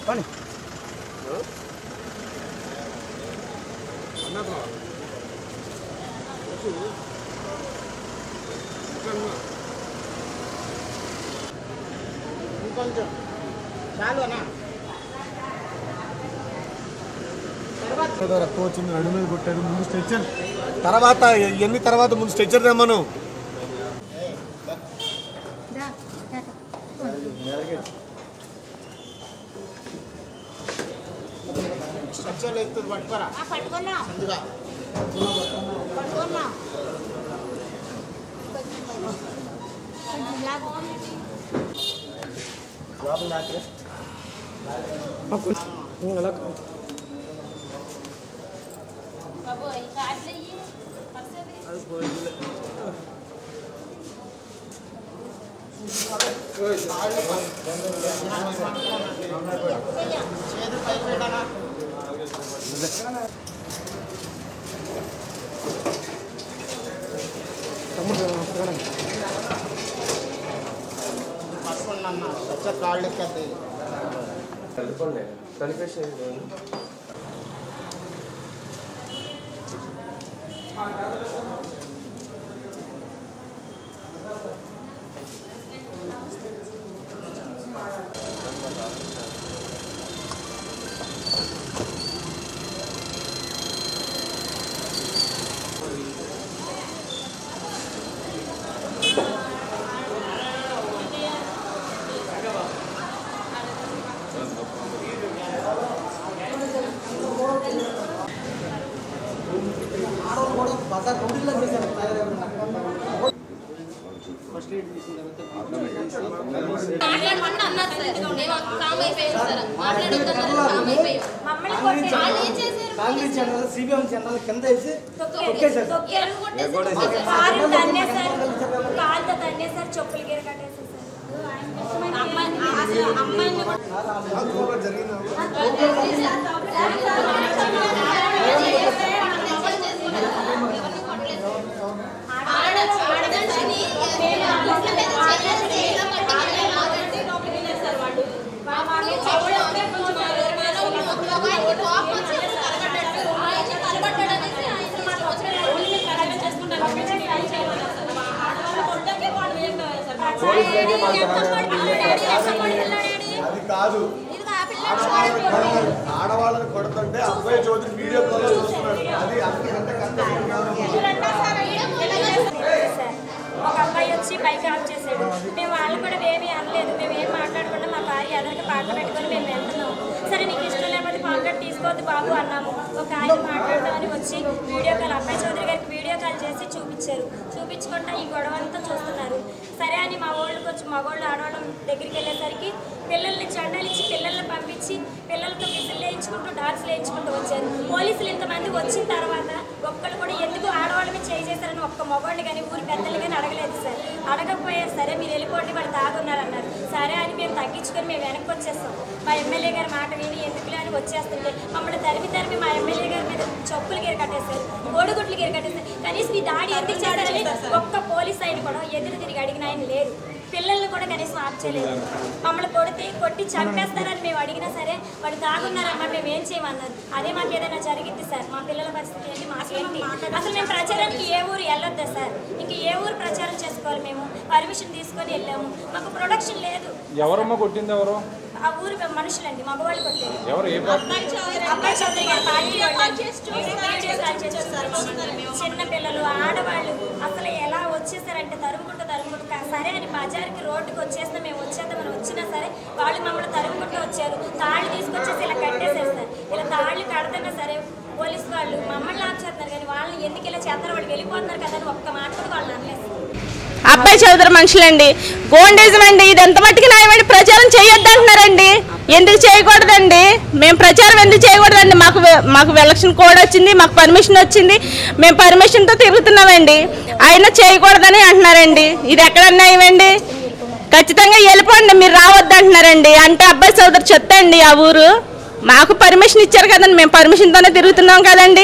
పని ఇంకొంచెం చాలు అన్నా రక్తం వచ్చింది నడు మీద కొట్టారు ముందు స్ట్రెచ్చర్ తర్వాత ఎన్ని తర్వాత ముందు స్ట్రెచ్చర్ తెమ్మను స్ట్రక్చర్లు ఎక్కుతుంది పట్టుకోరా పట్టుకున్నా ముందుగా పట్టుకున్నా బాబు ఇంకా అట్లా ఇయ్యి. చేతులు పై పెట్టానా పట్టుకున్నా అన్న స్ట్రక్చర్ కాళ్ళు ఎక్కేది మాట్లాడమని అన్నారు సార్ మేము కామ్ అయిపోయాం సార్ మాట్లాడొద్దన్నారు కామ్ అయిపోయాం మమ్మల్ని కొట్టి వాళ్ళు ఏం చేశారు కాంగ్రెస్ ఛానల్ సిబిఎం ఛానల్ కింద వేసి తొక్కేశారు తొక్కారు కొట్టేశారు కారు తన్నేశారు కాలుతో తన్నేశారు చెప్పులు గిర కట్టేశారు అమ్మాయి అసలు అమ్మాయిని అది కాదు ఆడవాళ్ళని కొడతారు. ఆడవాళ్ళని కొడుతుంటే అబ్బాయి చౌదరి వీడియో కాల్ చూస్తున్నాడు అది అంతకంటే కష్టం కాదు. సార్ ఒక అబ్బాయి వచ్చి బైక్ ఆఫ్ చేశాడు మేము వాళ్ళు కూడా ఏమీ అనలేదు మేము ఏం మాట్లాడకుండా మా భార్య ఎదరికి పాట పెట్టుకొని మేము వెళ్తున్నాం సరే నీకు ఇష్టం లేకపోతే కాంటాక్ట్ తీసుకోవద్దు బాబు అన్నాము ఒక ఆయన మాట్లాడదామని వచ్చి వీడియో కాల్ అబ్బాయి చౌదరి గారికి వీడియో కాల్ చేసి చూపించారు చూపించకుండా ఈ గొడవ అంతా చూస్తున్నారు సరే అని మా ఊళ్ళకి వచ్చి మగోళ్ళు ఆడవాళ్ళ దగ్గరికి వెళ్ళేసరికి పిల్లల్ని జెండాలు ఇచ్చి పిల్లల్ని పంపించి పిల్లలతో విజిల్ వేయించుకుంటూ డాన్స్ వేయించుకుంటూ వచ్చారు పోలీసులు ఇంతమంది వచ్చిన తర్వాత ఒక్కళ్ళు కూడా ఎందుకు ఆడవాళ్ళ మీద చేయి చేశారని ఒక్క మగవాళ్ళు కానీ ఊరి పెద్దలు కానీ అడగలేదు సార్ అడగకపోయారు సరే మీరు వెళ్ళిపోండి వాళ్ళు తాగున్నారు అన్నారు సరే అని మేము తగ్గించుకొని మేము వెనక్కి వచ్చేస్తాం మా ఎమ్మెల్యే గారి మాట విని ఎందుకులే అని వచ్చేస్తుంటే మమ్మల్ని తరిమి తరిమి మా ఎమ్మెల్యే గారి మీద చెప్పులు గీర కట్టేశారు కోడిగుడ్లు గీర కట్టేశారు కనీసం ఈ దాడి ఎందుకు చేశారని ఒక్క పోలీస్ ఆయన కూడా ఎదురు తిరిగి అడిగిన ఆయన లేరు పిల్లల్ని కూడా కనీసం ఆప్ చేయలేదు మమ్మల్ని కొడితే కొట్టి చంపేస్తారని మేము అడిగినా సరే వాళ్ళు తాగున్నారమ్మా మేము ఏం చేయమన్నారు అదే మాకు ఏదైనా జరిగింది సార్ మా పిల్లల పరిస్థితి ఏంటి మాకేంటి అసలు మేము ప్రచారానికి ఏ ఊరు వెళ్ళొద్దా సార్ ఇంక ఏ ఊరు ప్రచారం చేసుకోవాలి మేము పర్మిషన్ తీసుకొని వెళ్ళాము మాకు ప్రొడక్షన్ లేదు ఎవరమ్మా కొట్టింది ఎవరు ఆ ఊరు మనుషులండి మగవాళ్ళు కొట్టారు ఎవరు ఏ పార్టీ అబ్బాయి చౌదరి గారు పార్టీ వాళ్ళు వీడియో కాల్ చేస్తున్నారు చిన్న పిల్లలు ఆడవాళ్ళు అసలు ఎలా వచ్చేసారంటే తరుముకుంటూ తరుముకుంటూ కా- సరే అని బజార్కి రోడ్డుకి వచ్చేస్తే మేము వచ్చేద్దామని వచ్చినా సరే వాళ్ళు మమ్మల్ని తరుముకుంటూ వచ్చారు తాళ్ళు తీసుకొచ్చేసి ఇలా కట్టేసేస్తారు ఇలా తాళ్ళు కడుతున్నా సరే పోలీసు వాళ్ళు మమ్మల్ని ఆప్ చేస్తున్నారు కానీ వాళ్ళని ఎందుకు ఇలా చేస్తారు వాళ్ళు వెళ్ళిపోతున్నారు కదా అని ఒక్క మాట కూడా వాళ్ళు అనలేదు అబ్బాయి చౌదరి మనుషులండి గోండేజం అండి ఇది ఎంత మట్టుకు న్యాయమండి ప్రచారం చేయొద్దు అంటున్నారండి ఎందుకు చేయకూడదండి మేము ప్రచారం ఎందుకు చేయకూడదండి మాకు వె- మాకు ఎలక్షన్ కోడ్ వచ్చింది మాకు పర్మిషన్ వచ్చింది మేము పర్మిషన్తో తిరుగుతున్నామండి అయినా చేయకూడదని అంటున్నారండి ఇది ఎక్కడ న్యాయమండి ఖచ్చితంగా వెళ్ళిపోండి మీరు రావద్దు అంటున్నారండి అంటే అబ్బాయి చౌదరి చెత్త అండి ఆ ఊరు మాకు పర్మిషన్ ఇచ్చారు కదండి మేము పర్మిషన్తోనే తిరుగుతున్నాం కదండి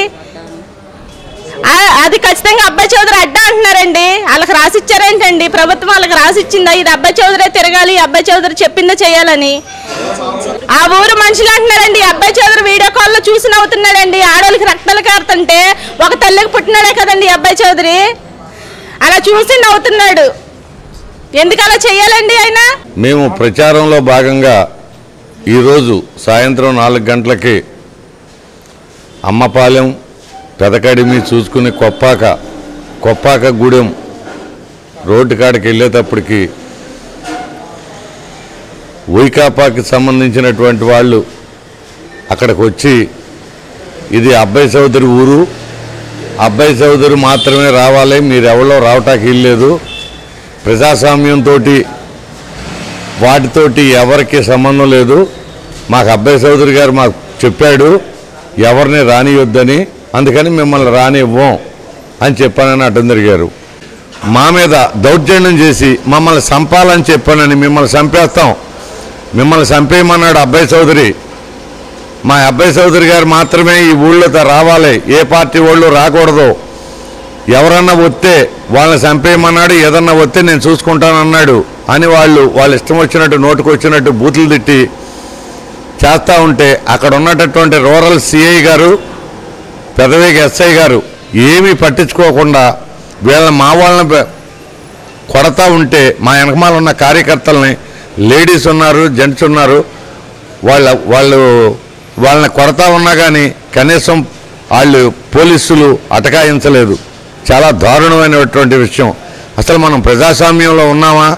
ఆ- అది ఖచ్చితంగా అబ్బాయి చౌదరి అడ్డా అంటున్నారండి వాళ్ళకి రాసిచ్చారేంటండి ప్రభుత్వం వాళ్ళకి రాసిచ్చిందా ఇది అబ్బాయి చౌదరే తిరగాలి అబ్బాయి చౌదరి చెప్పిందో చేయాలని ఆ ఊరు మనుషులు అంటున్నారండి ఈ అబ్బాయి చౌదరి వీడియో కాల్ లో చూసి నవ్వుతున్నాడండి ఆడవాళ్ళకి రక్తాలు కారుతుంటే ఒక తల్లికి పుట్టినాడే కదండి ఈ అబ్బాయి చౌదరి అలా చూసి నవ్వుతున్నాడు ఎందుకు అలా చెయ్యాలండి ఆయన మేము ప్రచారంలో భాగంగా ఈరోజు సాయంత్రం నాలుగు గంటలకి అమ్మపాలెం పెదకడిమి చూసుకుని కొప్పాక కొప్పాక గూడెం రోడ్డు కాడికి వెళ్ళేటప్పటికి వైకాపాకి సంబంధించినటువంటి వాళ్ళు అక్కడికి వచ్చి ఇది అబ్బాయి చౌదరి ఊరు అబ్బాయి చౌదరి మాత్రమే రావాలి మీరు ఎవరో రావటానికి వీల్లేదు ప్రజాస్వామ్యంతో వాటితోటి ఎవరికి సంబంధం లేదు మాకు అబ్బాయి చౌదరి గారు మాకు చెప్పాడు ఎవరిని రానియొద్దని అందుకని మిమ్మల్ని రానివ్వం అని చెప్పానని అడ్డం తిరిగారు మా మీద దౌర్జన్యం చేసి మమ్మల్ని చంపాలని చెప్పానని మిమ్మల్ని చంపేస్తాం మిమ్మల్ని చంపేయమన్నాడు అబ్బాయి చౌదరి మా అబ్బాయి చౌదరి గారు మాత్రమే ఈ ఊళ్ళో రావాలి ఏ పార్టీ వాళ్ళు రాకూడదు ఎవరన్నా వస్తే వాళ్ళని చంపేయమన్నాడు ఏదన్నా వస్తే నేను చూసుకుంటానన్నాడు అని వాళ్ళు వాళ్ళ ఇష్టం వచ్చినట్టు నోటుకు వచ్చినట్టు బూతులు తిట్టి చేస్తూ ఉంటే అక్కడ ఉన్నటటువంటి రూరల్ సిఐ గారు పెదవేగి ఎస్ఐ గారు ఏమీ పట్టించుకోకుండా వీళ్ళ మా వాళ్ళని పె- కొడతా ఉంటే మా వెనకమాల ఉన్న కార్యకర్తల్ని లేడీస్ ఉన్నారు జెంట్స్ ఉన్నారు వాళ్ళ వాళ్ళు వాళ్ళని కొడతా ఉన్నా కానీ కనీసం వాళ్ళు పోలీసులు అటకాయించలేదు చాలా దారుణమైనటువంటి విషయం అసలు మనం ప్రజాస్వామ్యంలో ఉన్నామా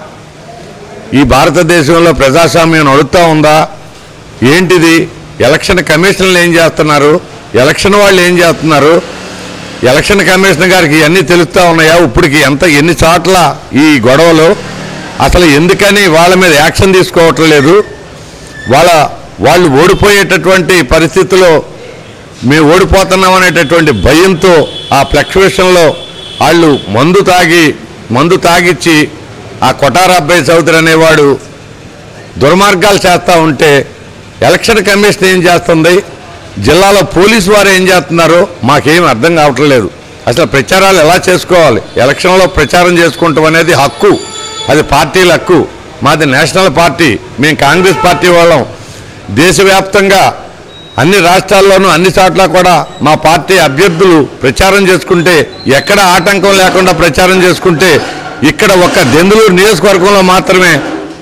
ఈ భారతదేశంలో ప్రజాస్వామ్యం నడుస్తూ ఉందా ఏంటిది ఎలక్షన్ కమిషన్లు ఏం చేస్తున్నారు ఎలక్షన్ వాళ్ళు ఏం చేస్తున్నారు ఎలక్షన్ కమిషన్ గారికి ఇవన్నీ తెలుస్తూ ఉన్నాయా ఇప్పటికి ఎంత ఎన్ని చోట్ల ఈ గొడవలు అసలు ఎందుకని వాళ్ళ మీద యాక్షన్ తీసుకోవటం లేదు వాళ్ళ వాళ్ళు ఓడిపోయేటటువంటి పరిస్థితిలో మేము ఓడిపోతున్నాం అనేటటువంటి భయంతో ఆ ఫ్లెక్స్ విషయంలో వాళ్ళు మందు తాగి మందు తాగిచ్చి ఆ కొటార అబ్బాయి చౌదరి అనేవాడు దుర్మార్గాలు చేస్తూ ఉంటే ఎలక్షన్ కమిషన్ ఏం చేస్తుంది జిల్లాలో పోలీసు వారు ఏం చేస్తున్నారో మాకేం అర్థం కావటం లేదు అసలు ప్రచారాలు ఎలా చేసుకోవాలి ఎలక్షన్లో ప్రచారం చేసుకుంటాం అనేది హక్కు అది పార్టీల హక్కు మాది నేషనల్ పార్టీ మేము కాంగ్రెస్ పార్టీ వాళ్ళం దేశవ్యాప్తంగా అన్ని రాష్ట్రాల్లోనూ అన్ని చోట్ల కూడా మా పార్టీ అభ్యర్థులు ప్రచారం చేసుకుంటే ఎక్కడ ఆటంకం లేకుండా ప్రచారం చేసుకుంటే ఇక్కడ ఒక్క దెందులూరు నియోజకవర్గంలో మాత్రమే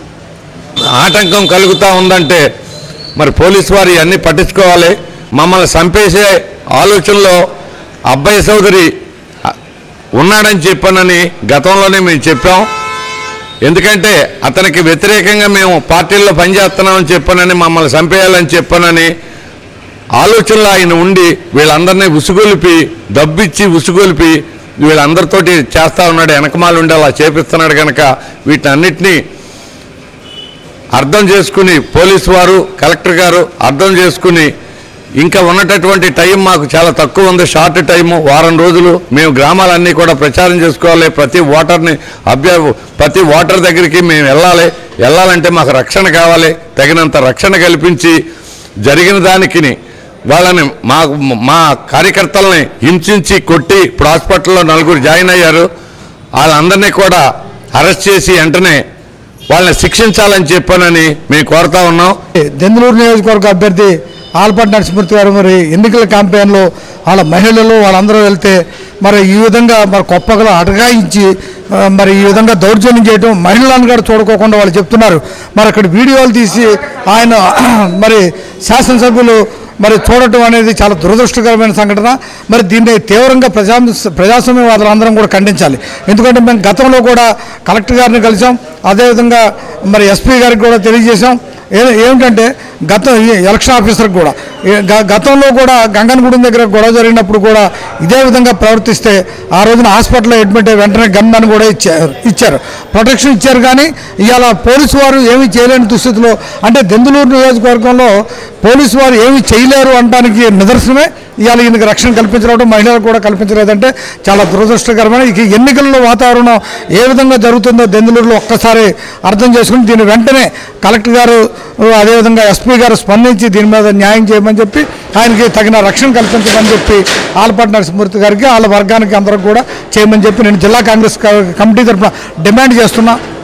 ఆటంకం కలుగుతూ ఉందంటే మరి పోలీసు వారు ఇవన్నీ పట్టించుకోవాలి మమ్మల్ని చంపేసే ఆలోచనలో అబ్బాయి సోదరి అ, ఉన్నాడని చెప్పానని గతంలోనే మేము చెప్పాం ఎందుకంటే అతనికి వ్యతిరేకంగా మేము పార్టీల్లో పనిచేస్తున్నామని చెప్పానని మమ్మల్ని చంపేయాలని చెప్పానని ఆలోచనలో ఆయన ఉండి వీళ్ళందరినీ ఉసుగొలిపి దబ్బిచ్చి ఉసుగొలిపి వీళ్ళందరితోటి చేస్తా ఉన్నాడు వెనకమాల ఉండి అలా చేపిస్తున్నాడు కనుక వీటన్నిటినీ అర్థం చేసుకుని పోలీసు వారు కలెక్టర్ గారు అర్థం చేసుకుని ఇంకా ఉన్నటటువంటి టైం మాకు చాలా తక్కువ ఉంది షార్ట్ టైము వారం రోజులు మేము గ్రామాలన్నీ కూడా ప్రచారం చేసుకోవాలి ప్రతి ఓటర్ని అభ్య ప్రతి ఓటర్ దగ్గరికి మేము వెళ్ళాలి వెళ్ళాలంటే మాకు రక్షణ కావాలి తగినంత రక్షణ కల్పించి జరిగిన దానికి వాళ్ళని మా మా కార్యకర్తల్ని హింసించి కొట్టి ఇప్పుడు హాస్పిటల్లో నలుగురు జాయిన్ అయ్యారు వాళ్ళందరినీ కూడా అరెస్ట్ చేసి వెంటనే వాళ్ళని శిక్షించాలని చెప్పానని మేము కోరుతా ఉన్నాం దెందులూరు నియోజకవర్గ అభ్యర్థి ఆల్పాటి నరసింహమూర్తి గారు మరి ఎన్నికల క్యాంపెయిన్లో వాళ్ళ మహిళలు వాళ్ళందరూ వెళ్తే మరి ఈ విధంగా మరి కొప్పగలు అటగాయించి ఆ, మరి ఈ విధంగా దౌర్జన్యం చేయడం మహిళలను కూడా చూడుకోకుండా వాళ్ళు చెప్తున్నారు మరి అక్కడ వీడియోలు తీసి ఆయన మరి శాసనసభ్యులు మరి చూడటం అనేది చాలా దురదృష్టకరమైన సంఘటన మరి దీన్ని తీవ్రంగా ప్రజా ప్రజాస్వామ్యవాదులందరం కూడా ఖండించాలి ఎందుకంటే మేము గతంలో కూడా కలెక్టర్ గారిని కలిసాం అదేవిధంగా మరి ఎస్పీ గారికి కూడా తెలియజేశాం ఏ ఏమిటంటే గత ఈ ఎలక్షన్ ఆఫీసర్కి కూడా ఏ- గ- గతంలో కూడా గంగనగూడెం దగ్గర గొడవ జరిగినప్పుడు కూడా ఇదే విధంగా ప్రవర్తిస్తే ఆ రోజున హాస్పిటల్లో అడ్మిట్ అయ్యి వెంటనే గన్ అని కూడా ఇచ్చారు ఇచ్చారు ప్రొటెక్షన్ ఇచ్చారు కానీ ఇవాళ పోలీసు వారు ఏమీ చేయలేని దుస్థితిలో అంటే దెందులూరు నియోజకవర్గంలో పోలీసు వారు ఏమీ చేయలేరు అనడానికి నిదర్శనమే ఇవాళ ఈయనకి రక్షణ కల్పించడం మహిళలకు కూడా కల్పించలేదంటే చాలా దురదృష్టకరమైన ఇక ఎన్నికల్లో వాతావరణం ఏ విధంగా జరుగుతుందో దెందులూరులో ఒక్కసారి అర్థం చేసుకుని దీన్ని వెంటనే కలెక్టర్ గారు అదేవిధంగా ఎస్పీ గారు స్పందించి దీని మీద న్యాయం చేయమని చెప్పి ఆయనకి తగిన రక్షణ కల్పించమని చెప్పి ఆలపాటి నరసింహమూర్తి గారికి వాళ్ళ వర్గానికి అందరికి కూడా చేయమని చెప్పి నేను జిల్లా కాంగ్రెస్ క- కమిటీ తరఫున డిమాండ్ చేస్తున్నా